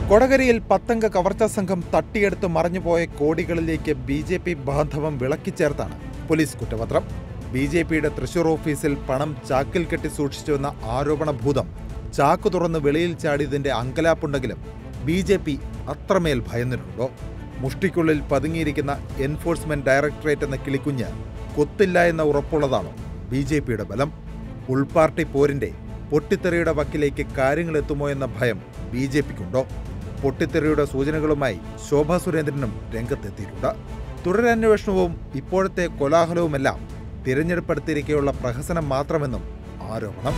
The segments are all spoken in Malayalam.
കൊടകരയിൽ പത്തംഗ കവർച്ചാ സംഘം തട്ടിയെടുത്ത് മറഞ്ഞുപോയ കോടികളിലേക്ക് ബി ജെ പി ബാന്ധവം വിളക്കിച്ചേർത്താണ് പോലീസ് കുറ്റപത്രം ബി ജെ പിയുടെ തൃശൂർ ഓഫീസിൽ പണം ചാക്കിൽ കെട്ടി സൂക്ഷിച്ചുവെന്ന ആരോപണ ഭൂതം ചാക്ക് തുറന്ന് വെളിയിൽ ചാടിയതിന്റെ അങ്കലാപ്പുണ്ടെങ്കിലും ബി ജെ പി അത്രമേൽ ഭയന്നിട്ടുണ്ടോ മുഷ്ടിക്കുള്ളിൽ പതുങ്ങിയിരിക്കുന്ന എൻഫോഴ്സ്മെന്റ് ഡയറക്ടറേറ്റ് എന്ന കിളിക്കുഞ്ഞ് കൊത്തില്ല എന്ന ഉറപ്പുള്ളതാണോ ബി ജെ പിയുടെ ബലം ഉൾപാർട്ടി പോരിന്റെ പൊട്ടിത്തെറിയുടെ വക്കിലേക്ക് കാര്യങ്ങൾ എത്തുമോ എന്ന ഭയം ബി ജെ പിക്കുണ്ടോ പൊട്ടിത്തെറിയുടെ സൂചനകളുമായി ശോഭാ സുരേന്ദ്രനും രംഗത്തെത്തിയിട്ടുണ്ട് തുടരന്വേഷണവും ഇപ്പോഴത്തെ കോലാഹലവുമെല്ലാം തിരഞ്ഞെടുപ്പെടുത്തിയിരിക്കെയുള്ള പ്രഹസനം മാത്രമെന്നും ആരോപണം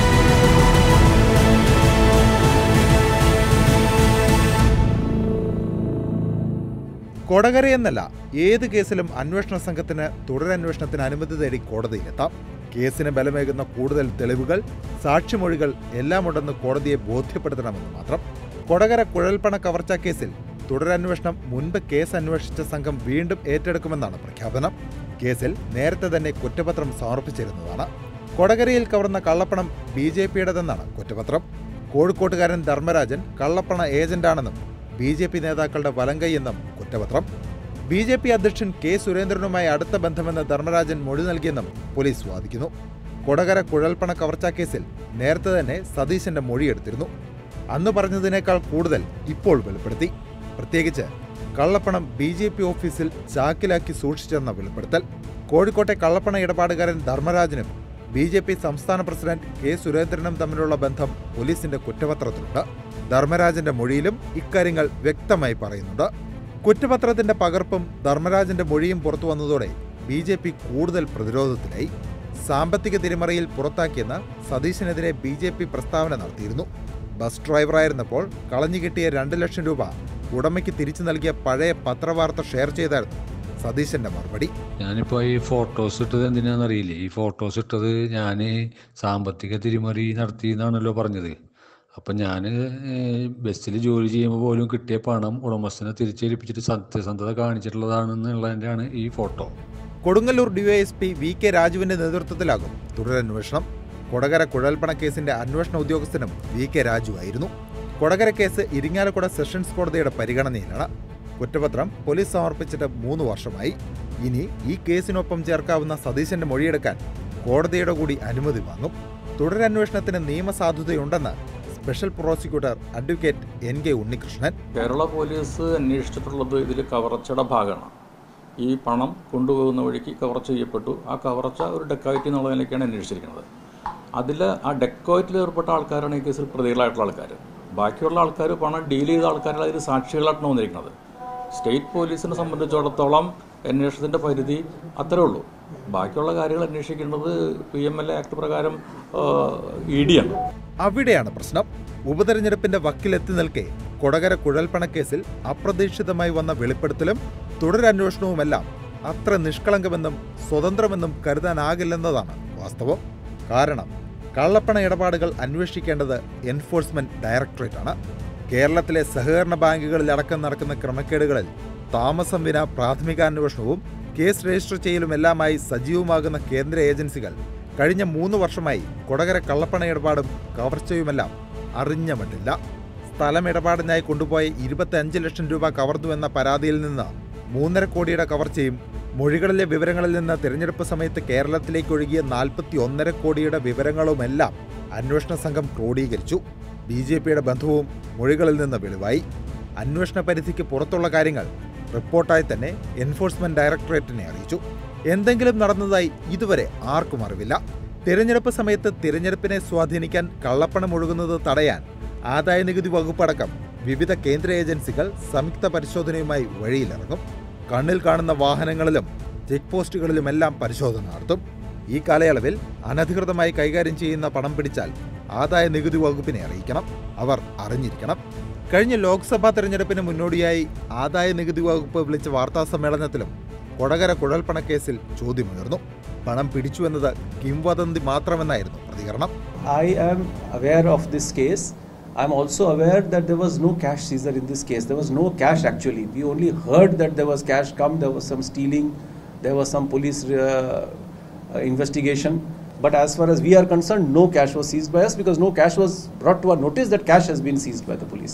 കൊടകരയെന്നല്ല ഏത് കേസിലും അന്വേഷണ സംഘത്തിന് തുടരന്വേഷണത്തിന് അനുമതി തേടി കോടതിയിലെത്താം കേസിന് ബലമേകുന്ന കൂടുതൽ തെളിവുകൾ സാക്ഷിമൊഴികൾ എല്ലാമുണ്ടെന്ന് കോടതിയെ ബോധ്യപ്പെടുത്തണമെന്ന് മാത്രം കൊടകര കുഴൽപ്പണ കവർച്ചാ കേസിൽ തുടരന്വേഷണം മുൻപ് കേസ് അന്വേഷിച്ച സംഘം വീണ്ടും ഏറ്റെടുക്കുമെന്നാണ് പ്രഖ്യാപനം കേസിൽ നേരത്തെ തന്നെ കുറ്റപത്രം സമർപ്പിച്ചിരുന്നതാണ് കൊടകരയിൽ കവർന്ന കള്ളപ്പണം ബി ജെ പിയുടേതെന്നാണ് കുറ്റപത്രം കോഴിക്കോട്ടുകാരൻ ധർമ്മരാജൻ കള്ളപ്പണ ഏജന്റാണെന്നും ബി ജെ പി നേതാക്കളുടെ വലങ്കൈയെന്നും കുറ്റപത്രം ബി ജെ പി അധ്യക്ഷൻ കെ സുരേന്ദ്രനുമായി അടുത്ത ബന്ധമെന്ന് ധർമ്മരാജൻ മൊഴി നൽകിയെന്നും പോലീസ് വാദിക്കുന്നു കൊടകര കുഴൽപ്പണ കവർച്ചാ കേസിൽ നേരത്തെ തന്നെ സതീശന്റെ മൊഴിയെടുത്തിരുന്നു അന്ന് പറഞ്ഞതിനേക്കാൾ കൂടുതൽ ഇപ്പോൾ വെളിപ്പെടുത്തി പ്രത്യേകിച്ച് കള്ളപ്പണം ബി ജെ പി ഓഫീസിൽ ചാക്കിലാക്കി സൂക്ഷിച്ചെന്ന വെളിപ്പെടുത്തൽ കോഴിക്കോട്ടെ കള്ളപ്പണ ഇടപാടുകാരൻ ധർമ്മരാജനും ബി ജെ പി സംസ്ഥാന പ്രസിഡന്റ് കെ സുരേന്ദ്രനും തമ്മിലുള്ള ബന്ധം പോലീസിന്റെ കുറ്റപത്രത്തിലുണ്ട് ധർമ്മരാജന്റെ മൊഴിയിലും ഇക്കാര്യങ്ങൾ വ്യക്തമായി പറയുന്നുണ്ട് കുറ്റപത്രത്തിന്റെ പകർപ്പും ധർമ്മരാജന്റെ മൊഴിയും പുറത്തു വന്നതോടെ ബി ജെ പി കൂടുതൽ പ്രതിരോധത്തിലായി സാമ്പത്തിക തിരിമറിയിൽ പുറത്താക്കിയെന്ന് സതീശനെതിരെ ബി ജെ പി പ്രസ്താവന നടത്തിയിരുന്നു ബസ് ഡ്രൈവറായിരുന്നപ്പോൾ കളഞ്ഞു കിട്ടിയ രണ്ട് ലക്ഷം രൂപ ഉടമയ്ക്ക് തിരിച്ചു നൽകിയ പഴയ പത്രവാർത്ത ഷെയർ ചെയ്തായിരുന്നു സതീശന്റെ മറുപടി ഞാനിപ്പോൾ ഈ ഫോട്ടോസ് ഇട്ടത് എന്തിനാണെന്ന് അറിയില്ലേ ഈ ഫോട്ടോസ് ഇട്ടത് ഞാൻ സാമ്പത്തിക തിരിമറി നടത്തി എന്നാണല്ലോ പറഞ്ഞത് അപ്പം ഞാൻ ബസ്സിൽ ജോലി ചെയ്യുമ്പോൾ പോലും കിട്ടിയ പണം ഉടമസ്ഥനെ തിരിച്ചേൽപ്പിച്ചിട്ട് സത്യസന്ധത കാണിച്ചിട്ടുള്ളതാണെന്നുള്ളതിൻ്റെയാണ് ഈ photo Kodungallur DYSP V K രാജുവിന്റെ നേതൃത്വത്തിലാകും തുടരന്വേഷണം കൊടകര കുഴൽപ്പണ കേസിന്റെ അന്വേഷണ ഉദ്യോഗസ്ഥനും വി കെ രാജു ആയിരുന്നു കൊടകര കേസ് ഇരിങ്ങാലക്കുട സെഷൻസ് കോടതിയുടെ പരിഗണനയിലാണ് കുറ്റപത്രം പോലീസ് സമർപ്പിച്ചിട്ട് മൂന്ന് വർഷമായി ഇനി ഈ കേസിനൊപ്പം ചേർക്കാവുന്ന സതീശന്റെ മൊഴിയെടുക്കാൻ കോടതിയുടെ കൂടി അനുമതി വാങ്ങും തുടരന്വേഷണത്തിന് നിയമസാധുതയുണ്ടെന്ന് special prosecutor advocate N K Unnikrishnan Kerala police അന്വേഷിച്ചിട്ടുള്ളത് ഇതിൽ കവർച്ചയുടെ ഭാഗമാണ് ഈ പണം കൊണ്ടുപോകുന്ന വഴിക്ക് കവർച്ച ചെയ്യപ്പെട്ടു ആ കവർച്ച ഒരു ഡെക്കോയിറ്റി എന്നുള്ള നിലയ്ക്കാണ് അന്വേഷിച്ചിരിക്കുന്നത് അതിൽ ആ ഡെക്കോയിറ്റിൽ ഏർപ്പെട്ട ആൾക്കാരാണ് ഈ കേസിൽ പ്രതികളായിട്ടുള്ള ആൾക്കാർ ബാക്കിയുള്ള ആൾക്കാർ പണം ഡീൽ ചെയ്ത ആൾക്കാരാണ് അതിൽ സാക്ഷികളായിട്ടാണ് വന്നിരിക്കുന്നത് സ്റ്റേറ്റ് പോലീസിനെ സംബന്ധിച്ചിടത്തോളം അന്വേഷണത്തിൻ്റെ പരിധി അത്രേ ഉള്ളൂ ബാക്കിയുള്ള കാര്യങ്ങൾ അന്വേഷിക്കേണ്ടത് P M L A act പ്രകാരം ഇ ഡി ആണ് അവിടെയാണ് പ്രശ്നം ഉപതെരഞ്ഞെടുപ്പിന്റെ വക്കിലെത്തി നിൽക്കെ കൊടകര കുഴൽപ്പണക്കേസിൽ അപ്രതീക്ഷിതമായി വന്ന വെളിപ്പെടുത്തലും തുടരന്വേഷണവുമെല്ലാം അത്ര നിഷ്കളങ്കമെന്നും സ്വതന്ത്രമെന്നും കരുതാനാകില്ലെന്നതാണ് വാസ്തവം കാരണം കള്ളപ്പണ ഇടപാടുകൾ അന്വേഷിക്കേണ്ടത് എൻഫോഴ്സ്മെന്റ് ഡയറക്ടറേറ്റ് ആണ് കേരളത്തിലെ സഹകരണ ബാങ്കുകളിൽ അടക്കം നടക്കുന്ന ക്രമക്കേടുകളിൽ താമസം വിന പ്രാഥമികാന്വേഷണവും കേസ് രജിസ്റ്റർ ചെയ്യലുമെല്ലാമായി സജീവമാകുന്ന കേന്ദ്ര ഏജൻസികൾ കഴിഞ്ഞ മൂന്ന് വർഷമായി കൊടകര കള്ളപ്പണ ഇടപാടും കവർച്ചയുമെല്ലാം അറിഞ്ഞ മട്ടില്ല സ്ഥലം ഇടപാടിനായി കൊണ്ടുപോയ ഇരുപത്തി ലക്ഷം രൂപ കവർന്നുവെന്ന പരാതിയിൽ നിന്ന് മൂന്നര കോടിയുടെ കവർച്ചയും മൊഴികളിലെ വിവരങ്ങളിൽ നിന്ന് തിരഞ്ഞെടുപ്പ് സമയത്ത് കേരളത്തിലേക്ക് ഒഴുകിയ നാൽപ്പത്തി ഒന്നര കോടിയുടെ വിവരങ്ങളുമെല്ലാം അന്വേഷണ സംഘം ക്രോഡീകരിച്ചു ബി ജെ പിയുടെ ബന്ധവും മൊഴികളിൽ നിന്ന് വെളിവായി അന്വേഷണ പരിധിക്ക് പുറത്തുള്ള കാര്യങ്ങൾ റിപ്പോർട്ടായി തന്നെ എൻഫോഴ്സ്മെന്റ് ഡയറക്ടറേറ്റിനെ അറിയിച്ചു എന്തെങ്കിലും നടന്നതായി ഇതുവരെ ആർക്കും അറിവില്ല തിരഞ്ഞെടുപ്പ് സമയത്ത് തിരഞ്ഞെടുപ്പിനെ സ്വാധീനിക്കാൻ കള്ളപ്പണം ഒഴുകുന്നത് തടയാൻ ആദായ നികുതി വകുപ്പടക്കം വിവിധ കേന്ദ്ര ഏജൻസികൾ സംയുക്ത പരിശോധനയുമായി വഴിയിലിറങ്ങും കണ്ണിൽ കാണുന്ന വാഹനങ്ങളിലും ചെക്ക് പോസ്റ്റുകളിലുമെല്ലാം പരിശോധന നടത്തും ഈ കാലയളവിൽ അനധികൃതമായി കൈകാര്യം ചെയ്യുന്ന പണം പിടിച്ചാൽ ആദായ നികുതി വകുപ്പിനെ അറിയിക്കണം അവർ അറിഞ്ഞിരിക്കണം കഴിഞ്ഞ ലോക്സഭാ തെരഞ്ഞെടുപ്പിന് മുന്നോടിയായി ആദായ നികുതി വകുപ്പ് വിളിച്ച വാർത്താ സമ്മേളനത്തിലും കൊടകര കുഴൽപ്പണക്കേസിൽ ചോദ്യമുയർന്നു പണം പിടിച്ചുവെന്നത് കിംവദന്തി മാത്രമെന്നായിരുന്നു പ്രതികരണം I am aware of this case. I'm also aware that there was no cash seizure in this case. There was no cash actually. We only heard that there was cash come, there was some stealing, there was some police uh, uh, investigation. But as far as we are concerned, no cash was seized by us because no cash was brought to our notice that cash has been seized by the police.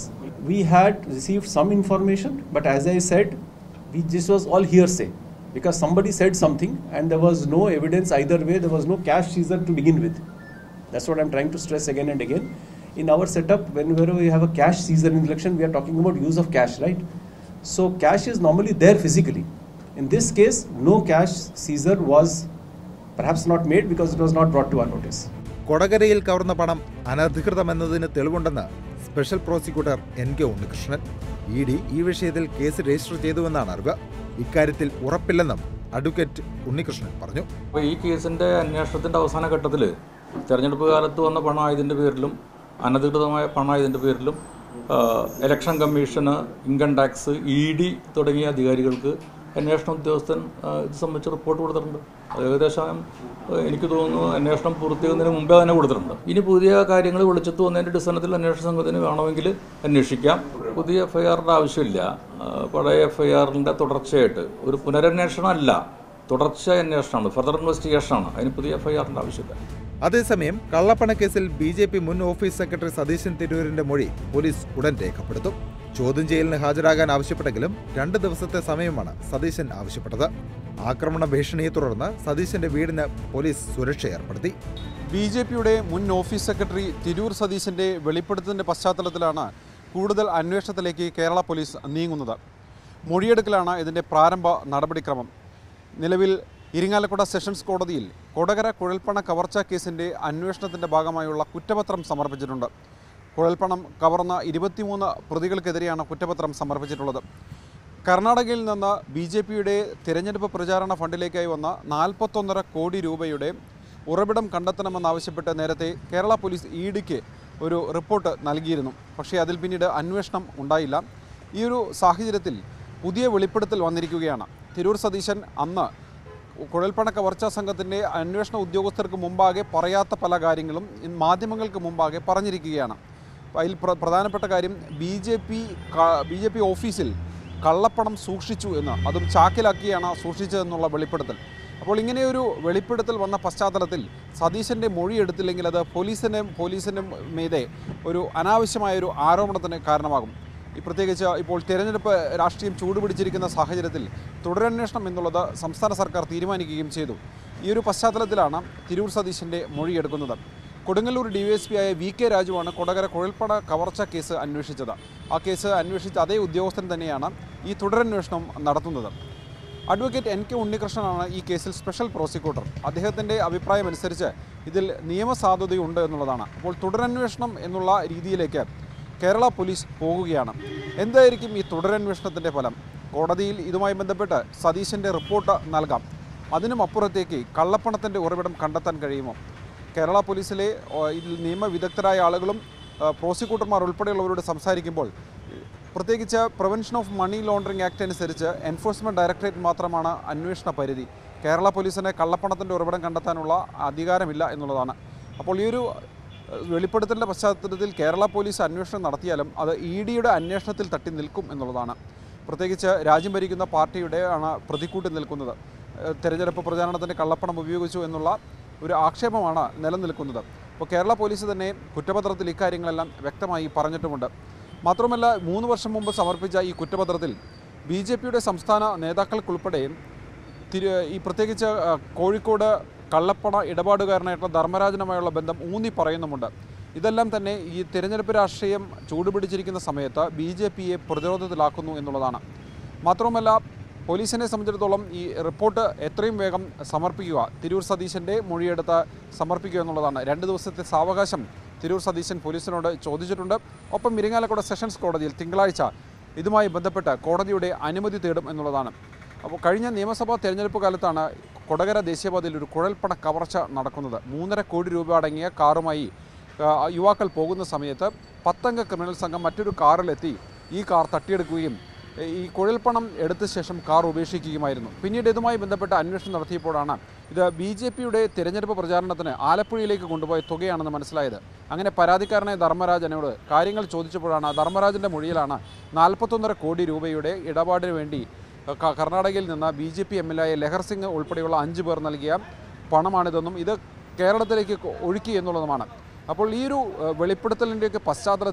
we had received some information, but as I said, we, this was all hearsay because somebody said something and there was no evidence either way, there was no cash seizure to begin with. That's what I'm trying to stress again and again. In our setup, whenever we have a cash seizure in election, we are talking about use of cash, right? So cash is normally there physically. In this case, no cash seizure was perhaps not made because it was not brought to our notice. കൊടകരയിൽ കവർന്ന പണം അനധികൃതമെന്നതിന് തെളിവുണ്ടെന്ന് special prosecutor N K Unnikrishnan E D ഈ വിഷയത്തിൽ കേസ് രജിസ്റ്റർ ചെയ്തുവെന്നാണ് അറിവ് ഇക്കാര്യത്തിൽ ഉറപ്പില്ലെന്നും അഡ്വക്കേറ്റ് ഉണ്ണികൃഷ്ണൻ പറഞ്ഞു അപ്പോൾ ഈ കേസിൻ്റെ അന്വേഷണത്തിൻ്റെ അവസാന ഘട്ടത്തിൽ തെരഞ്ഞെടുപ്പ് കാലത്ത് വന്ന പണമായതിൻ്റെ പേരിലും അനധികൃതമായ പണമായതിൻ്റെ പേരിലും ആ, ഇലക്ഷൻ കമ്മീഷന് ഇൻകം ടാക്സ് ഇ ഡി തുടങ്ങിയ അധികാരികൾക്ക് അന്വേഷണ ഉദ്യോഗസ്ഥൻ ആ, ഇത് സംബന്ധിച്ച് റിപ്പോർട്ട് കൊടുത്തിട്ടുണ്ട് അത് ഏകദേശം ആ, എനിക്ക് തോന്നുന്നു അന്വേഷണം പൂർത്തിയാകുന്നതിന് മുമ്പേ തന്നെ കൊടുത്തിട്ടുണ്ട് ഇനി പുതിയ കാര്യങ്ങൾ വിളിച്ചെത്തു വന്നതിൻ്റെ അടിസ്ഥാനത്തിൽ അന്വേഷണ സംഘത്തിന് വേണമെങ്കിൽ അന്വേഷിക്കാം പുതിയ എഫ് ഐ ആറിൻ്റെ ആവശ്യമില്ല ആ, പഴയ എഫ് ഐ ആറിൻ്റെ തുടർച്ചയായിട്ട് ഒരു പുനരന്വേഷണം അല്ല തുടർച്ചയായ അന്വേഷണമാണ് ഫർദർ ഇൻവെസ്റ്റിഗേഷനാണ് അതിന് പുതിയ എഫ് ഐ ആറിൻ്റെ ആവശ്യമില്ല അതേസമയം കള്ളപ്പണക്കേസിൽ ബി ജെ പി മുൻ ഓഫീസ് സെക്രട്ടറി സതീശൻ തിരൂരിന്റെ മൊഴി പോലീസ് ഉടൻ രേഖപ്പെടുത്തും ചോദ്യം ചെയ്യലിന് ഹാജരാകാൻ ആവശ്യപ്പെട്ടെങ്കിലും രണ്ട് ദിവസത്തെ സമയമാണ് സതീശൻ ആവശ്യപ്പെട്ടത് ആക്രമണ ഭീഷണിയെ തുടർന്ന് സതീശന്റെ വീടിന് പോലീസ് സുരക്ഷ ഏർപ്പെടുത്തി ബി ജെ പിയുടെ മുൻ ഓഫീസ് സെക്രട്ടറി തിരൂർ സതീശൻ്റെ വെളിപ്പെടുത്തലിൻ്റെ പശ്ചാത്തലത്തിലാണ് കൂടുതൽ അന്വേഷണത്തിലേക്ക് കേരള പോലീസ് നീങ്ങുന്നത് മൊഴിയെടുക്കലാണ് ഇതിൻ്റെ പ്രാരംഭ നടപടിക്രമം നിലവിൽ ഇരിങ്ങാലക്കുട സെഷൻസ് കോടതിയിൽ കൊടകര കുഴൽപ്പണ കവർച്ചാ കേസിൻ്റെ അന്വേഷണത്തിൻ്റെ ഭാഗമായുള്ള കുറ്റപത്രം സമർപ്പിച്ചിട്ടുണ്ട് കുഴൽപ്പണം കവർന്ന ഇരുപത്തിമൂന്ന് പ്രതികൾക്കെതിരെയാണ് കുറ്റപത്രം സമർപ്പിച്ചിട്ടുള്ളത് കർണാടകയിൽ നിന്ന് ബി ജെ പിയുടെ തിരഞ്ഞെടുപ്പ് പ്രചാരണ ഫണ്ടിലേക്കായി വന്ന നാൽപ്പത്തൊന്നര കോടി രൂപയുടെ ഉറവിടം കണ്ടെത്തണമെന്നാവശ്യപ്പെട്ട് നേരത്തെ കേരള പോലീസ് ഇ ഡിക്ക് ഒരു റിപ്പോർട്ട് നൽകിയിരുന്നു പക്ഷേ അതിൽ പിന്നീട് അന്വേഷണം ഉണ്ടായില്ല ഈ ഒരു സാഹചര്യത്തിൽ പുതിയ വെളിപ്പെടുത്തൽ വന്നിരിക്കുകയാണ് തിരൂർ സതീശൻ അന്ന് കുഴൽപ്പണ കവർച്ചാ സംഘത്തിൻ്റെ അന്വേഷണ ഉദ്യോഗസ്ഥർക്ക് മുമ്പാകെ പറയാത്ത പല കാര്യങ്ങളും ഇന്ന് മാധ്യമങ്ങൾക്ക് മുമ്പാകെ പറഞ്ഞിരിക്കുകയാണ് അപ്പോൾ അതിൽ പ്ര പ്രധാനപ്പെട്ട കാര്യം B J P B J P ഓഫീസിൽ കള്ളപ്പണം സൂക്ഷിച്ചു എന്ന് അതും ചാക്കിലാക്കിയാണ് സൂക്ഷിച്ചതെന്നുള്ള വെളിപ്പെടുത്തൽ അപ്പോൾ ഇങ്ങനെയൊരു വെളിപ്പെടുത്തൽ വന്ന പശ്ചാത്തലത്തിൽ സതീശൻ്റെ മൊഴി എടുത്തില്ലെങ്കിൽ അത് പോലീസിൻ്റെ പോലീസിൻ്റെ മീതെ ഒരു അനാവശ്യമായൊരു ആരോപണത്തിന് കാരണമാകും ഈ പ്രത്യേകിച്ച് ഇപ്പോൾ തിരഞ്ഞെടുപ്പ് രാഷ്ട്രീയം ചൂടുപിടിച്ചിരിക്കുന്ന സാഹചര്യത്തിൽ തുടരന്വേഷണം എന്നുള്ളത് സംസ്ഥാന സർക്കാർ തീരുമാനിക്കുകയും ചെയ്തു ഈ ഒരു പശ്ചാത്തലത്തിലാണ് തിരൂർ സതീശൻ്റെ മൊഴിയെടുക്കുന്നത് കൊടുങ്ങല്ലൂർ ഡിവൈഎസ്പി ആയ വി കെ രാജുവാണ് കൊടകര കുഴൽപ്പണ കവർച്ച കേസ് അന്വേഷിച്ചത് ആ കേസ് അന്വേഷിച്ച അതേ ഉദ്യോഗസ്ഥൻ തന്നെയാണ് ഈ തുടരന്വേഷണം നടത്തുന്നത് അഡ്വക്കേറ്റ് എൻ കെ ഉണ്ണികൃഷ്ണനാണ് ഈ കേസിൽ സ്പെഷ്യൽ പ്രോസിക്യൂട്ടർ അദ്ദേഹത്തിൻ്റെ അഭിപ്രായമനുസരിച്ച് ഇതിൽ നിയമസാധുതയുണ്ട് എന്നുള്ളതാണ് അപ്പോൾ തുടരന്വേഷണം എന്നുള്ള രീതിയിലേക്ക് കേരള പോലീസ് പോകുകയാണ് എന്തായിരിക്കും ഈ തുടരന്വേഷണത്തിൻ്റെ ഫലം കോടതിയിൽ ഇതുമായി ബന്ധപ്പെട്ട് സതീശൻ്റെ റിപ്പോർട്ട് നൽകാം അതിനും അപ്പുറത്തേക്ക് കള്ളപ്പണത്തിൻ്റെ ഉറവിടം കണ്ടെത്താൻ കഴിയുമോ കേരള പോലീസിലെ ഓ, ഇതിൽ നിയമവിദഗ്ധരായ ആളുകളും ആ, പ്രോസിക്യൂട്ടർമാർ ഉൾപ്പെടെയുള്ളവരോട് സംസാരിക്കുമ്പോൾ പ്രത്യേകിച്ച് prevention of money laundering act അനുസരിച്ച് എൻഫോഴ്സ്മെൻറ്റ് ഡയറക്ടറേറ്റ് മാത്രമാണ് അന്വേഷണ പരിധി കേരള പോലീസിന് കള്ളപ്പണത്തിൻ്റെ ഉറവിടം കണ്ടെത്താനുള്ള അധികാരമില്ല എന്നുള്ളതാണ് അപ്പോൾ ഈ ഒരു ഏഹ്, വെളിപ്പെടുത്തലിൻ്റെ പശ്ചാത്തലത്തിൽ കേരള പോലീസ് അന്വേഷണം നടത്തിയാലും അത് ഇ ഡിയുടെ അന്വേഷണത്തിൽ തട്ടി നിൽക്കും എന്നുള്ളതാണ് പ്രത്യേകിച്ച് രാജ്യം ഭരിക്കുന്ന പാർട്ടിയുടെ ആണ് പ്രതിക്കൂട്ടി നിൽക്കുന്നത് ഏഹ്, തെരഞ്ഞെടുപ്പ് പ്രചാരണത്തിന് കള്ളപ്പണം ഉപയോഗിച്ചു എന്നുള്ള ഒരു ആക്ഷേപമാണ് നിലനിൽക്കുന്നത് അപ്പോൾ കേരള പോലീസ് തന്നെ കുറ്റപത്രത്തിൽ ഇക്കാര്യങ്ങളെല്ലാം വ്യക്തമായി പറഞ്ഞിട്ടുമുണ്ട് മാത്രമല്ല മൂന്ന് വർഷം മുമ്പ് സമർപ്പിച്ച ഈ കുറ്റപത്രത്തിൽ ബി ജെ പിയുടെ സംസ്ഥാന നേതാക്കൾക്കുൾപ്പെടെ തിരു ഈ പ്രത്യേകിച്ച് ആ, കോഴിക്കോട് കള്ളപ്പണ ഇടപാടുകാരനായിട്ടുള്ള ധർമ്മരാജനുമായുള്ള ബന്ധം ഊന്നി പറയുന്നുമുണ്ട് ഇതെല്ലാം തന്നെ ഈ തിരഞ്ഞെടുപ്പ് രാഷ്ട്രീയം ചൂടുപിടിച്ചിരിക്കുന്ന സമയത്ത് ബി ജെ പിയെ പ്രതിരോധത്തിലാക്കുന്നു എന്നുള്ളതാണ് മാത്രവുമല്ല പോലീസിനെ സംബന്ധിച്ചിടത്തോളം ഈ റിപ്പോർട്ട് എത്രയും വേഗം സമർപ്പിക്കുക തിരൂർ സതീശൻ്റെ മൊഴിയെടുത്ത് സമർപ്പിക്കുക എന്നുള്ളതാണ് രണ്ട് ദിവസത്തെ സാവകാശം തിരൂർ സതീശൻ പോലീസിനോട് ചോദിച്ചിട്ടുണ്ട് ഒപ്പം ഇരിങ്ങാലക്കുട സെഷൻസ് കോടതിയിൽ തിങ്കളാഴ്ച ഇതുമായി ബന്ധപ്പെട്ട് കോടതിയുടെ അനുമതി തേടും എന്നുള്ളതാണ് അപ്പോൾ കഴിഞ്ഞ നിയമസഭാ തെരഞ്ഞെടുപ്പ് കാലത്താണ് കൊടകര ദേശീയപാതയിൽ ഒരു കുഴൽപ്പണ കവർച്ച നടക്കുന്നത് മൂന്നര കോടി രൂപ അടങ്ങിയ കാറുമായി ആ, യുവാക്കൾ പോകുന്ന സമയത്ത് പത്തംഗ ക്രിമിനൽ സംഘം മറ്റൊരു കാറിലെത്തി ഈ കാർ തട്ടിയെടുക്കുകയും ഈ കുഴൽപ്പണം എടുത്ത ശേഷം കാർ ഉപേക്ഷിക്കുകയുമായിരുന്നു പിന്നീട് ഇതുമായി ബന്ധപ്പെട്ട അന്വേഷണം നടത്തിയപ്പോഴാണ് ഇത് ബി ജെ പിയുടെ തിരഞ്ഞെടുപ്പ് പ്രചാരണത്തിന് ആലപ്പുഴയിലേക്ക് കൊണ്ടുപോയ തുകയാണെന്ന് മനസ്സിലായത് അങ്ങനെ പരാതിക്കാരനായ ധർമ്മരാജനോട് കാര്യങ്ങൾ ചോദിച്ചപ്പോഴാണ് ധർമ്മരാജൻ്റെ മൊഴിയിലാണ് നാൽപ്പത്തൊന്നര കോടി രൂപയുടെ ഇടപാടിന് വേണ്ടി ക- കർണാടകയിൽ നിന്ന് B J P M L A Lahar Singh ഉൾപ്പെടെയുള്ള അഞ്ച് പേർ നൽകിയ പണമാണിതെന്നും ഇത് കേരളത്തിലേക്ക് കൊ- ഒഴുക്കി എന്നുള്ളതുമാണ് അപ്പോൾ ഈ ഒരു ഏഹ്, വെളിപ്പെടുത്തലിൻ്റെയൊക്കെ പശ്ചാത്തലത്തിൽ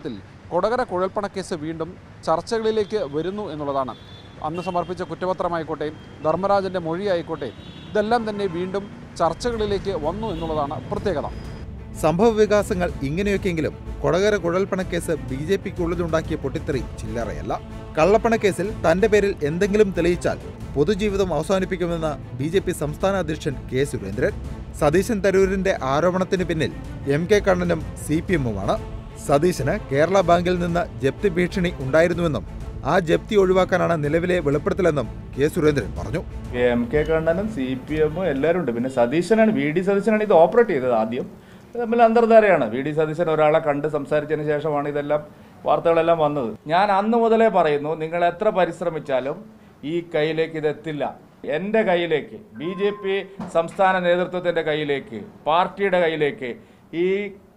കൊടകര കുഴൽപ്പണക്കേസ് വീണ്ടും ചർച്ചകളിലേക്ക് വരുന്നു എന്നുള്ളതാണ് അന്ന് സമർപ്പിച്ച കുറ്റപത്രമായിക്കോട്ടെ ധർമ്മരാജൻ്റെ മൊഴിയായിക്കോട്ടെ ഇതെല്ലാം തന്നെ വീണ്ടും ചർച്ചകളിലേക്ക് വന്നു എന്നുള്ളതാണ് പ്രത്യേകത സംഭവ വികാസങ്ങൾ ഇങ്ങനെയൊക്കെയെങ്കിലും കൊടകര കുഴൽപ്പണക്കേസ് ബി ജെ പിക്കുള്ളിലുണ്ടാക്കിയ പൊട്ടിത്തെറി ചില്ലറയല്ല കള്ളപ്പണക്കേസിൽ തന്റെ പേരിൽ എന്തെങ്കിലും തെളിയിച്ചാൽ പൊതുജീവിതം അവസാനിപ്പിക്കുമെന്ന ബി ജെ പി സംസ്ഥാന അധ്യക്ഷൻ കെ സുരേന്ദ്രൻ സതീശൻ തരൂരിന്റെ ആരോപണത്തിന് പിന്നിൽ എം കെ കണ്ണനും സി പി എമ്മുമാണ് സതീശന് കേരള ബാങ്കിൽ നിന്ന് ജപ്തി ഭീഷണി ഉണ്ടായിരുന്നുവെന്നും ആ ജപ്തി ഒഴിവാക്കാനാണ് നിലവിലെ വെളിപ്പെടുത്തലെന്നും കെ സുരേന്ദ്രൻ പറഞ്ഞു എം കെ കണ്ണനും സി പി എമ്മും എല്ലാവരും ഉണ്ട് പിന്നെ സതീശനാണ് വി ഡി സതീശനാണ് ഇത് ഓപ്പറേറ്റ് ചെയ്തത് ആദ്യം ഇത് തമ്മിൽ അന്തർധാരയാണ് വി ഡി സതീശൻ ഒരാളെ കണ്ട് സംസാരിച്ചതിന് ശേഷമാണ് ഇതെല്ലാം വാർത്തകളെല്ലാം വന്നത് ഞാൻ അന്ന് മുതലേ പറയുന്നു നിങ്ങൾ എത്ര പരിശ്രമിച്ചാലും ഈ കയ്യിലേക്ക് ഇത് എത്തില്ല എൻ്റെ കയ്യിലേക്ക് ബി ജെ പി സംസ്ഥാന നേതൃത്വത്തിൻ്റെ കയ്യിലേക്ക് പാർട്ടിയുടെ കയ്യിലേക്ക് ഈ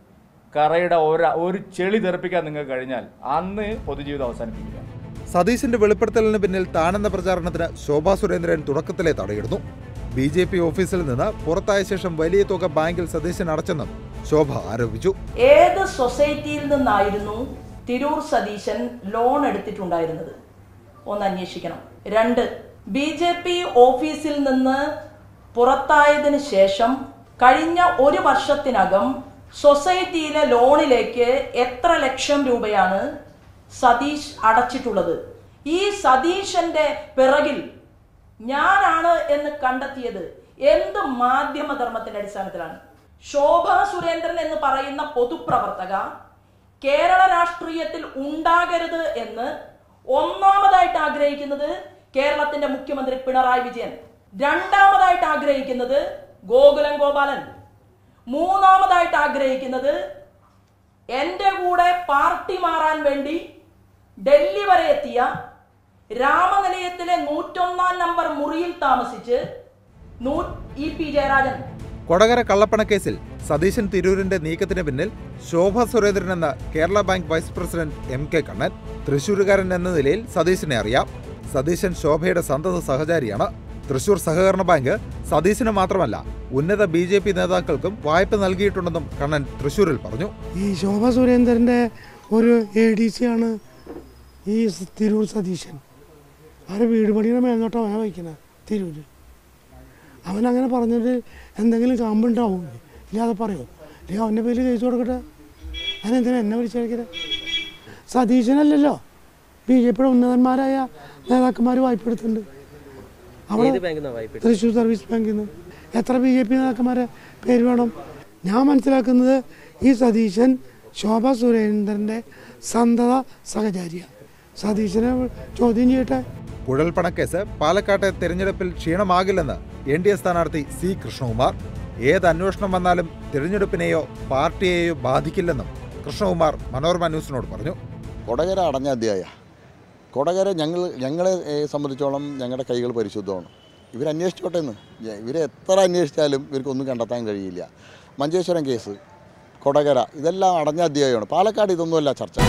കറയുടെ ഒരു ഒരു ചെളി തെറിപ്പിക്കാൻ നിങ്ങൾക്ക് കഴിഞ്ഞാൽ അന്ന് പൊതുജീവിതം അവസാനിപ്പിക്കില്ല സതീശന്റെ വെളിപ്പെടുത്തലിന് പിന്നിൽ താനെന്ന പ്രചാരണത്തിന് ശോഭാ സുരേന്ദ്രൻ തുടക്കത്തിലെ തടയിടുന്നു ബി ജെ പി ഓഫീസിൽ നിന്ന് പുറത്തായ ശേഷം വലിയ തുക ബാങ്കിൽ സതീശൻ അടച്ചെന്നും ശോഭ ആരോപിച്ചു ഏത് സൊസൈറ്റിയിൽ നിന്നായിരുന്നു തിരൂർ സതീശൻ ലോൺ എടുത്തിട്ടുണ്ടായിരുന്നത് ഒന്ന് അന്വേഷിക്കണം രണ്ട് ബി ജെ പി ഓഫീസിൽ നിന്ന് പുറത്തായതിന് ശേഷം കഴിഞ്ഞ ഒരു വർഷത്തിനകം സൊസൈറ്റിയിലെ ലോണിലേക്ക് എത്ര ലക്ഷം രൂപയാണ് സതീഷ് അടച്ചിട്ടുള്ളത് ഈ സതീശന്റെ പിറകിൽ ഞാനാണ് എന്ന് കണ്ടെത്തിയത് എന്ത് മാധ്യമധർമ്മത്തിന്റെ അടിസ്ഥാനത്തിലാണ് ശോഭ സുരേന്ദ്രൻ എന്ന് പറയുന്ന പൊതുപ്രവർത്തക കേരള രാഷ്ട്രീയത്തിൽ ഉണ്ടാകരുത് എന്ന് ഒന്നാമതായിട്ട് ആഗ്രഹിക്കുന്നത് കേരളത്തിന്റെ മുഖ്യമന്ത്രി പിണറായി വിജയൻ രണ്ടാമതായിട്ട് ആഗ്രഹിക്കുന്നത് ഗോകുലം ഗോപാലൻ മൂന്നാമതായിട്ട് ആഗ്രഹിക്കുന്നത് എന്റെ കൂടെ പാർട്ടി മാറാൻ വേണ്ടി ഡൽഹി വരെ എത്തിയ രാമനിലയത്തിലെ നൂറ്റൊന്നാം നമ്പർ മുറിയിൽ താമസിച്ച് നൂ ഇ പി ജയരാജൻ കൊടകര കള്ളപ്പണക്കേസിൽ സതീശൻ തിരൂരിന്റെ നീക്കത്തിന് പിന്നിൽ ശോഭ സുരേന്ദ്രൻ എന്ന Kerala bank vice president M K Kannan തൃശൂരുകാരൻ എന്ന നിലയിൽ സതീശനെ അറിയാം സതീശൻ ശോഭയുടെ സന്തത സഹചാരിയാണ് തൃശൂർ സഹകരണ ബാങ്ക് സതീശന് മാത്രമല്ല ഉന്നത ബി ജെ പി നേതാക്കൾക്കും വായ്പ നൽകിയിട്ടുണ്ടെന്നും കണ്ണൻ തൃശൂരിൽ പറഞ്ഞു ഈ ശോഭ സുരേന്ദ്രൻ്റെ ഒരു എ ഡി സി ആണ് ഈ സ് തിരൂർ സതീശൻ അവരെ വീട് പണിയുടെ മേൽനോട്ടം അവനെ വയ്ക്കുന്നത് തിരൂര് അവനങ്ങനെ പറഞ്ഞിട്ട് എന്തെങ്കിലും കാമ്പുണ്ടാവും ഇല്ലാതെ പറയോ അല്ലെങ്കിൽ അവൻ്റെ പേരിൽ കേസ് കൊടുക്കട്ടെ അതിനെന്തിനാ എന്നെ വിളിച്ചേക്കട്ടെ സതീശനല്ലല്ലോ ബി ജെ പിയുടെ ഉന്നതന്മാരായ നേതാക്കന്മാർ വായ്പ എടുത്തിട്ടുണ്ട് അവിടെ തൃശ്ശൂർ സർവീസ് ബാങ്കിൽ നിന്ന് എത്ര ബി ജെ പി നേതാക്കന്മാരെ പേര് വേണം ഞാൻ മനസ്സിലാക്കുന്നത് ഈ സതീശൻ ശോഭ സുരേന്ദ്രൻ്റെ സന്തത സഹചാരിയാണ് സതീശനെ ചോദ്യം ചെയ്യട്ടെ കുഴൽപ്പണക്കേസ് പാലക്കാട്ടെ തെരഞ്ഞെടുപ്പിൽ ക്ഷീണമാകില്ലെന്ന് എൻ ഡി എ സ്ഥാനാർത്ഥി സി കൃഷ്ണകുമാർ ഏത് അന്വേഷണം വന്നാലും തിരഞ്ഞെടുപ്പിനെയോ പാർട്ടിയെയോ ബാധിക്കില്ലെന്നും കൃഷ്ണകുമാർ മനോരമ ന്യൂസിനോട് പറഞ്ഞു കൊടകര അടഞ്ഞ അധ്യായ കൊടകര ഞങ്ങൾ ഞങ്ങളെ ഏ, സംബന്ധിച്ചോളം ഞങ്ങളുടെ കൈകൾ പരിശുദ്ധമാണ് ഇവരന്വേഷിച്ചോട്ടെ എന്ന് ഞ- ഇവരെ എത്ര അന്വേഷിച്ചാലും ഇവർക്കൊന്നും കണ്ടെത്താൻ കഴിയില്ല മഞ്ചേശ്വരം കേസ് കൊടകര ഇതെല്ലാം അടഞ്ഞ അധ്യായമാണ് പാലക്കാട് ഇതൊന്നുമല്ല ചർച്ച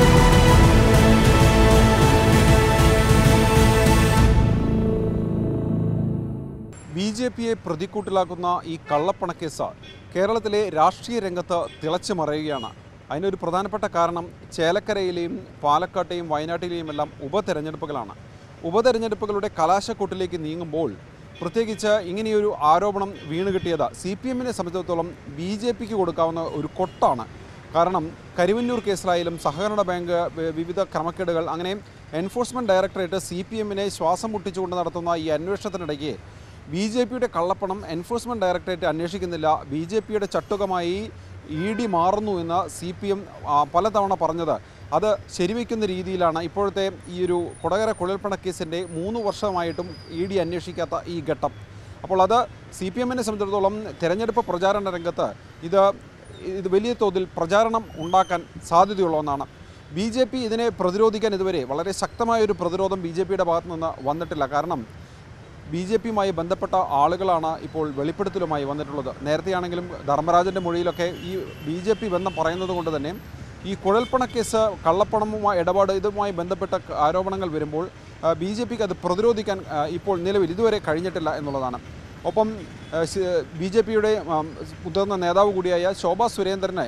ബി ജെ പിയെ പ്രതിക്കൂട്ടിലാക്കുന്ന ഈ കള്ളപ്പണക്കേസ് കേരളത്തിലെ രാഷ്ട്രീയ രംഗത്ത് തിളച്ചു മറയുകയാണ് അതിനൊരു പ്രധാനപ്പെട്ട കാരണം ചേലക്കരയിലെയും പാലക്കാട്ടെയും വയനാട്ടിലെയും എല്ലാം ഉപതെരഞ്ഞെടുപ്പുകളാണ് ഉപതെരഞ്ഞെടുപ്പുകളുടെ കലാശക്കൊട്ടിലേക്ക് നീങ്ങുമ്പോൾ പ്രത്യേകിച്ച് ഇങ്ങനെയൊരു ആരോപണം വീണ് കിട്ടിയത് സി പി എമ്മിനെ സംബന്ധിച്ചിടത്തോളം ബി ജെ പിക്ക് കൊടുക്കാവുന്ന ഒരു കൊട്ടാണ് കാരണം കരിവന്നൂർ കേസിലായാലും സഹകരണ ബാങ്ക് വി- വിവിധ ക്രമക്കേടുകൾ അങ്ങനെ എൻഫോഴ്സ്മെൻറ്റ് ഡയറക്ടറേറ്റ് സി പി എമ്മിനെ ശ്വാസം മുട്ടിച്ചുകൊണ്ട് നടത്തുന്ന ഈ അന്വേഷണത്തിനിടയ്ക്ക് ബി ജെ പിയുടെ കള്ളപ്പണം എൻഫോഴ്സ്മെൻറ്റ് ഡയറക്ടറേറ്റ് അന്വേഷിക്കുന്നില്ല ബി ജെ പിയുടെ ചട്ടുകമായി ഇ ഡി മാറുന്നു എന്ന് സി പി എം പലതവണ പറഞ്ഞത് അത് ശരിവയ്ക്കുന്ന രീതിയിലാണ് ഇപ്പോഴത്തെ ഈ ഒരു കൊടകര കുഴൽപ്പണക്കേസിൻ്റെ മൂന്ന് വർഷമായിട്ടും ഇ ഡി അന്വേഷിക്കാത്ത ഈ ഘട്ടം അപ്പോൾ അത് സി പി എമ്മിനെ സംബന്ധിച്ചിടത്തോളം തെരഞ്ഞെടുപ്പ് പ്രചാരണ രംഗത്ത് ഇത് ഇത് വലിയ തോതിൽ പ്രചാരണം ഉണ്ടാക്കാൻ സാധ്യതയുള്ള ഒന്നാണ് ബി ജെ പി ഇതിനെ പ്രതിരോധിക്കാൻ ഇതുവരെ വളരെ ശക്തമായൊരു പ്രതിരോധം ബി ജെ പിയുടെ ഭാഗത്തു നിന്ന് വന്നിട്ടില്ല കാരണം ബി ജെ പിയുമായി ബന്ധപ്പെട്ട ആളുകളാണ് ഇപ്പോൾ വെളിപ്പെടുത്തലുമായി വന്നിട്ടുള്ളത് നേരത്തെയാണെങ്കിലും ധർമ്മരാജൻ്റെ മൊഴിയിലൊക്കെ ഈ ബി ജെ പി ബന്ധം പറയുന്നത് കൊണ്ട് തന്നെ ഈ കുഴൽപ്പണക്കേസ് കള്ളപ്പണവുമായി ഇടപാട് ഇതുമായി ബന്ധപ്പെട്ട ക- ആരോപണങ്ങൾ വരുമ്പോൾ ബി ജെ പിക്ക് അത് പ്രതിരോധിക്കാൻ ആ, ഇപ്പോൾ നിലവിൽ ഇതുവരെ കഴിഞ്ഞിട്ടില്ല എന്നുള്ളതാണ് ഒപ്പം ബി ജെ പിയുടെ മുതിർന്ന നേതാവ് കൂടിയായ ശോഭാ സുരേന്ദ്രനെ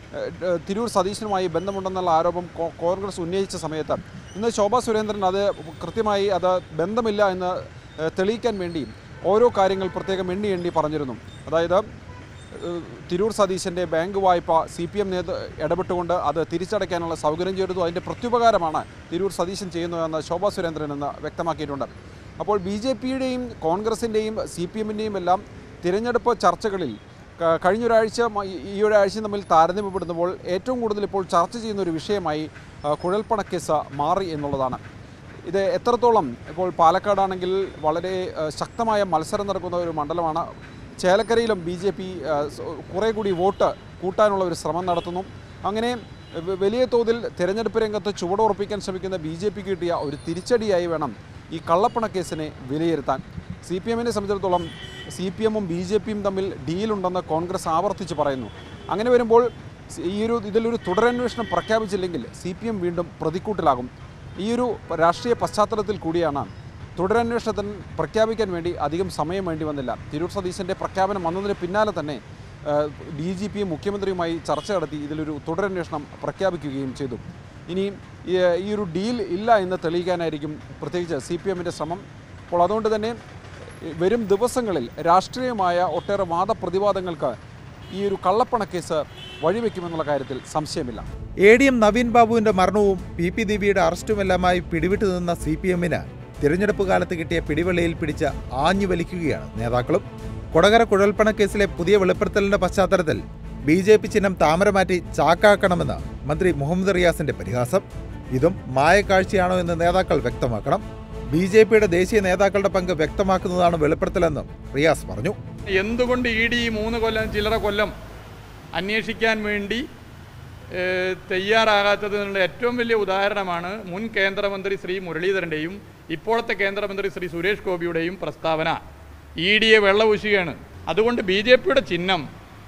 ഏഹ്, തിരൂർ സതീശനുമായി ബന്ധമുണ്ടെന്നുള്ള ആരോപം കോ- കോൺഗ്രസ് ഉന്നയിച്ച സമയത്ത് ഇന്ന് ശോഭാ സുരേന്ദ്രൻ അത് കൃത്യമായി അത് ബന്ധമില്ല എന്ന് ഏഹ്, തെളിയിക്കാൻ വേണ്ടി ഓരോ കാര്യങ്ങൾ പ്രത്യേകം എണ്ണി എണ്ണി പറഞ്ഞിരുന്നു അതായത് ഏഹ്, തിരൂർ സതീശൻ്റെ ബാങ്ക് വായ്പ സി പി എം നേതൃ ഇടപെട്ടുകൊണ്ട് അത് തിരിച്ചടയ്ക്കാനുള്ള സൗകര്യം ചെയ്തു അതിൻ്റെ പ്രത്യുപകാരമാണ് തിരൂർ സതീശൻ ചെയ്യുന്നതെന്ന് ശോഭാ സുരേന്ദ്രൻ എന്ന് വ്യക്തമാക്കിയിട്ടുണ്ട് അപ്പോൾ ബി ജെ പിയുടെയും കോൺഗ്രസിൻ്റെയും സി പി എമ്മിൻ്റെയും എല്ലാം തിരഞ്ഞെടുപ്പ് ചർച്ചകളിൽ ക- കഴിഞ്ഞൊരാഴ്ച മ- ഈ- ഈ ഒരാഴ്ച തമ്മിൽ താരതമ്യപ്പെടുത്തുമ്പോൾ ഏറ്റവും കൂടുതൽ ഇപ്പോൾ ചർച്ച ചെയ്യുന്ന ഒരു വിഷയമായി ആ, കുഴൽപ്പണക്കേസ് മാറി എന്നുള്ളതാണ് ഇത് എത്രത്തോളം ഇപ്പോൾ പാലക്കാടാണെങ്കിൽ വളരെ ആ, ശക്തമായ മത്സരം നടക്കുന്ന ഒരു മണ്ഡലമാണ് ചേലക്കരയിലും ബി ജെ പി കുറേ കൂടി വോട്ട് കൂട്ടാനുള്ള ഒരു ശ്രമം നടത്തുന്നു അങ്ങനെ വ- വലിയ തോതിൽ തിരഞ്ഞെടുപ്പ് രംഗത്ത് ചുവടുറപ്പിക്കാൻ ശ്രമിക്കുന്ന ബി ജെ പി കിട്ടിയ ഒരു തിരിച്ചടിയായി വേണം ഈ കള്ളപ്പണ കേസിനെ വിലയിരുത്താൻ സി പി എമ്മിനെ സംബന്ധിച്ചിടത്തോളം സി പി എമ്മും ബി ജെ പിയും തമ്മിൽ ഡീലുണ്ടെന്ന് കോൺഗ്രസ് ആവർത്തിച്ച് പറയുന്നു അങ്ങനെ വരുമ്പോൾ സി- ഈ ഒരു ഇതിലൊരു തുടരന്വേഷണം പ്രഖ്യാപിച്ചില്ലെങ്കിൽ സി പി എം വീണ്ടും പ്രതിക്കൂട്ടിലാകും ഈ ഒരു രാഷ്ട്രീയ പശ്ചാത്തലത്തിൽ കൂടിയാണ് തുടരന്വേഷണത്തിന് പ്രഖ്യാപിക്കാൻ വേണ്ടി അധികം സമയം വേണ്ടി വന്നില്ല തിരൂർ സതീശൻ്റെ പ്രഖ്യാപനം വന്നതിന് പിന്നാലെ തന്നെ ഡി ജി പിയും മുഖ്യമന്ത്രിയുമായി ചർച്ച നടത്തി ഇതിലൊരു തുടരന്വേഷണം പ്രഖ്യാപിക്കുകയും ചെയ്തു ഇനി ഈ ഈ ഒരു ഡീൽ ഇല്ല എന്ന് തെളിയിക്കാനായിരിക്കും പ്രത്യേകിച്ച് സി പി എമ്മിൻ്റെ ശ്രമം അപ്പോൾ അതുകൊണ്ട് തന്നെ വരും ദിവസങ്ങളിൽ രാഷ്ട്രീയമായ ഒട്ടേറെ വാദപ്രതിവാദങ്ങൾക്ക് ഈ ഒരു കള്ളപ്പണക്കേസ് വഴിവെക്കുമെന്നുള്ള കാര്യത്തിൽ സംശയമില്ല എ ഡി എം നവീൻ ബാബുവിന്റെ മരണവും പി പി ദേവിയുടെ അറസ്റ്റുമെല്ലാമായി പിടിവിട്ടു നിന്ന സി പി എമ്മിന് തിരഞ്ഞെടുപ്പ് കാലത്ത് കിട്ടിയ പിടിവള്ളിയിൽ പിടിച്ച് ആഞ്ഞു വലിക്കുകയാണ് നേതാക്കളും കൊടകര കുഴൽപ്പണക്കേസിലെ പുതിയ വെളിപ്പെടുത്തലിന്റെ പശ്ചാത്തലത്തിൽ ബി ജെ പി ചിഹ്നം താമര മാറ്റി ചാക്കാക്കണമെന്ന് മന്ത്രി മുഹമ്മദ് റിയാസിന്റെ പരിഹാസം ഇതും മായക്കാഴ്ചയാണോ എന്ന് നേതാക്കൾ വ്യക്തമാക്കണം ബി ജെ പിയുടെ ദേശീയ നേതാക്കളുടെ പങ്ക് വ്യക്തമാക്കുന്നതാണ് വെളിപ്പെടുത്തലെന്നും റിയാസ് പറഞ്ഞു എന്തുകൊണ്ട് ഇ ഡി ഈ മൂന്ന് കൊല്ലം ചില്ലറ കൊല്ലം അന്വേഷിക്കാൻ വേണ്ടി ഏഹ്, തയ്യാറാകാത്തതിനുള്ള ഏറ്റവും വലിയ ഉദാഹരണമാണ് മുൻ കേന്ദ്രമന്ത്രി ശ്രീ മുരളീധരൻ്റെയും ഇപ്പോഴത്തെ കേന്ദ്രമന്ത്രി ശ്രീ സുരേഷ് ഗോപിയുടെയും പ്രസ്താവന ഇ ഡിയെ വെള്ളപൂശുകയാണ് അതുകൊണ്ട് ബി ജെ പിയുടെ ചിഹ്നം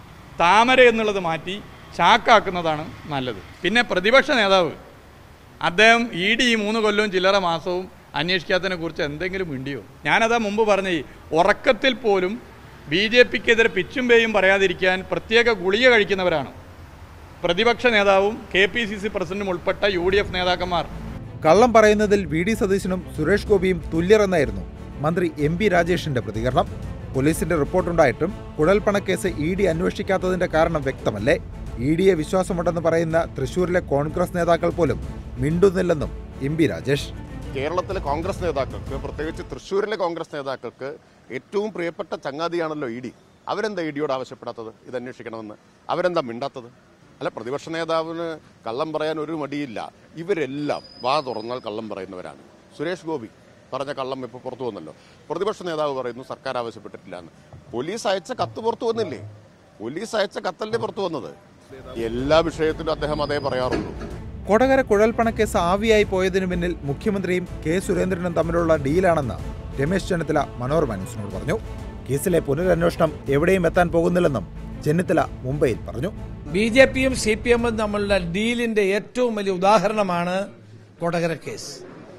താമര എന്നുള്ളത് മാറ്റി ചാക്കാക്കുന്നതാണ് നല്ലത് പിന്നെ പ്രതിപക്ഷ നേതാവ് അദ്ദേഹം ഇ ഡി ഈ മൂന്ന് കൊല്ലവും ചില്ലറ മാസവും അന്വേഷിക്കാത്തതിനെ കുറിച്ച് എന്തെങ്കിലും മിണ്ടിയോ ഞാനതാ മുമ്പ് പറഞ്ഞ ഈ ഉറക്കത്തിൽ പോലും ബി ജെ പിക്കെതിരെ പിച്ചും പേയും പറയാതിരിക്കാൻ പ്രത്യേക ഗുളിക കഴിക്കുന്നവരാണ് പ്രതിപക്ഷ നേതാവും കെ പി സി സി പ്രസിഡന്റും ഉൾപ്പെട്ട യു ഡി എഫ് നേതാക്കന്മാർ കള്ളം പറയുന്നതിൽ വി ഡി സതീശനും സുരേഷ് ഗോപിയും തുല്യരെന്നായിരുന്നു മന്ത്രി എം പി രാജേഷിന്റെ പ്രതികരണം പോലീസിന്റെ റിപ്പോർട്ടുണ്ടായിട്ടും കുഴൽപ്പണക്കേസ് ഇ ഡി അന്വേഷിക്കാത്തതിന്റെ കാരണം വ്യക്തമല്ലേ ഇ ഡിയെ വിശ്വാസമുണ്ടെന്ന് പറയുന്ന തൃശൂരിലെ കോൺഗ്രസ് നേതാക്കൾ പോലും മിണ്ടുന്നില്ലെന്നും എം പി രാജേഷ് കേരളത്തിലെ കോൺഗ്രസ് നേതാക്കൾക്ക് പ്രത്യേകിച്ച് തൃശ്ശൂരിലെ കോൺഗ്രസ് നേതാക്കൾക്ക് ഏറ്റവും പ്രിയപ്പെട്ട ചങ്ങാതിയാണല്ലോ ഇ ഡി അവരെന്താ ഇ ഡിയോട് ആവശ്യപ്പെടാത്തത് ഇത് അന്വേഷിക്കണമെന്ന് അവരെന്താ മിണ്ടാത്തത് അല്ല പ്രതിപക്ഷ നേതാവിന് കള്ളം പറയാൻ ഒരു മടിയില്ല ഇവരെല്ലാം വാ തുറന്നാൽ കള്ളം പറയുന്നവരാണ് സുരേഷ് ഗോപി പറഞ്ഞ കള്ളം ഇപ്പോൾ പുറത്തു വന്നല്ലോ പ്രതിപക്ഷ നേതാവ് പറയുന്നു സർക്കാർ ആവശ്യപ്പെട്ടിട്ടില്ല എന്ന് പോലീസ് അയച്ച കത്ത് പുറത്തു വന്നില്ലേ പോലീസ് അയച്ച കത്തല്ലേ പുറത്തു വന്നത് എല്ലാ വിഷയത്തിലും അദ്ദേഹം അതേ പറയാറുള്ളൂ കൊടകര കുഴൽപ്പണക്കേസ് ആവിയായി പോയതിനു പിന്നിൽ മുഖ്യമന്ത്രിയും കെ സുരേന്ദ്രനും തമ്മിലുള്ള ഡീലാണെന്ന് രമേശ് ചെന്നിത്തല മനോരമ ന്യൂസിനോട് പറഞ്ഞു കേസിലെ പുനരന്വേഷണം എവിടെയും എത്താൻ പോകുന്നില്ലെന്നും ചെന്നിത്തല മുംബൈയിൽ പറഞ്ഞു ബി ജെ പിയും സി പി എമ്മും തമ്മിലുള്ള ഡീലിന്റെ ഏറ്റവും വലിയ ഉദാഹരണമാണ് കൊടകര കേസ്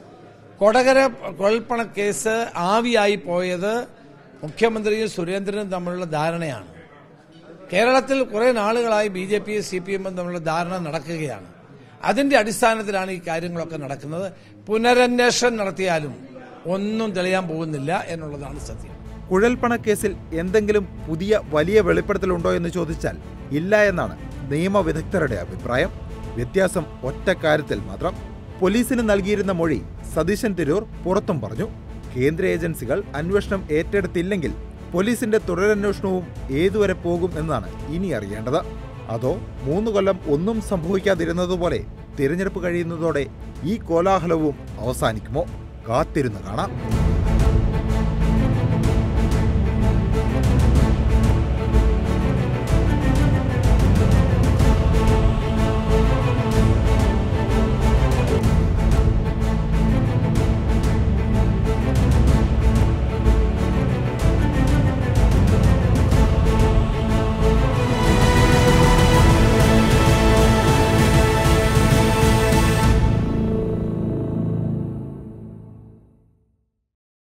കൊടകര കുഴൽപ്പണ കേസ് ആവിയായി പോയത് മുഖ്യമന്ത്രിയും സുരേന്ദ്രനും തമ്മിലുള്ള ധാരണയാണ് കേരളത്തിൽ കുറെ നാളുകളായി ബി ജെ പിയും സി പി എമ്മും തമ്മിലുള്ള ധാരണ നടക്കുകയാണ് അതിന്റെ അടിസ്ഥാനത്തിലാണ് ഈ കാര്യങ്ങളൊക്കെ നടക്കുന്നത് പുനരന്വേഷണം നടത്തിയാലും ഒന്നും തെളിയാൻ പോകുന്നില്ല എന്നുള്ളതാണ് സത്യം കുഴൽപ്പണക്കേസിൽ എന്തെങ്കിലും പുതിയ വലിയ വെളിപ്പെടുത്തലുണ്ടോ എന്ന് ചോദിച്ചാൽ ഇല്ല എന്നാണ് നിയമവിദഗ്ധരുടെ അഭിപ്രായം വ്യത്യാസം ഒറ്റ കാര്യത്തിൽ മാത്രം പോലീസിന് നൽകിയിരുന്ന മൊഴി സതീശൻ തിരൂർ പുറത്തും പറഞ്ഞു കേന്ദ്ര ഏജൻസികൾ അന്വേഷണം ഏറ്റെടുത്തില്ലെങ്കിൽ പോലീസിന്റെ തുടരന്വേഷണവും ഏതുവരെ പോകും എന്നാണ് ഇനി അറിയേണ്ടത് അതോ മൂന്ന് കൊല്ലം ഒന്നും സംഭവിക്കാതിരുന്നതുപോലെ തിരഞ്ഞെടുപ്പ് കഴിയുന്നതോടെ ഈ കോലാഹലവും അവസാനിക്കുമോ കാത്തിരുന്ന് കാണാം